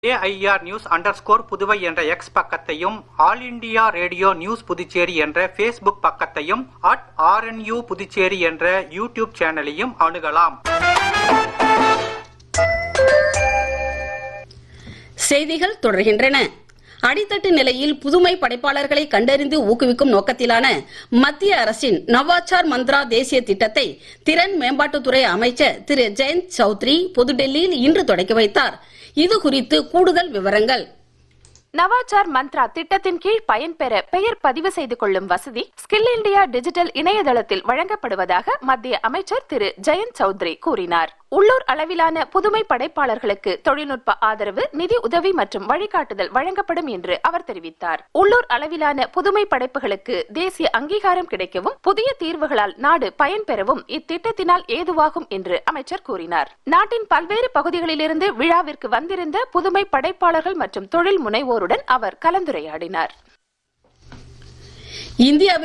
AIR news underscore Puduvai என்ற X பக்கத்தையும் all India radio news Puducherry என்ற ஃபேஸ்புக் பக்கத்தையும் அட் ஆர்என்யூ புதுச்சேரி என்ற யூடியூப் சேனலையும் அணுகலாம் செய்திகள் தொடர்கின்றன அடித்தட்டு நிலையில் புதுமை படைப்பாளர்களை கண்டறிந்து ஊக்குவிக்கும் நோக்கத்திலான மத்திய அரசின் நவாச்சார் மந்த்ரா தேசிய திட்டத்தை திறன் மேம்பாட்டுத்துறை அமைச்சர் திரு ஜெயந்த் சௌத்ரி புதுடெல்லியில் இன்று தொடங்கி வைத்தார் இது குறித்து கூடுதல் விவரங்கள் நவாச்சார் மந்த்ரா திட்டத்தின் கீழ் பயன்பெற பெயர் பதிவு செய்து கொள்ளும் வசதி ஸ்கில் இந்தியா டிஜிட்டல் இணையதளத்தில் வழங்கப்படுவதாக மத்திய அமைச்சர் திரு ஜெயந்த் சௌத்ரி கூறினார் உள்ளூர் அளவிலான புதுமை படைப்பாளர்களுக்கு தொழில்நுட்ப ஆதரவு நிதி உதவி மற்றும் வழிகாட்டுதல் வழங்கப்படும் என்று அவர் தெரிவித்தார் உள்ளூர் அளவிலான புதுமை படைப்புகளுக்கு தேசிய அங்கீகாரம் கிடைக்கவும் புதிய தீர்வுகளால் நாடு பயன்பெறவும் இத்திட்டத்தினால் ஏதுவாகும் என்று அமைச்சர் கூறினார் நாட்டின் பல்வேறு பகுதிகளிலிருந்து விழாவிற்கு வந்திருந்த புதுமை படைப்பாளர்கள் மற்றும் தொழில் முனைவோருடன் அவர் கலந்துரையாடினார் இந்தியாவில்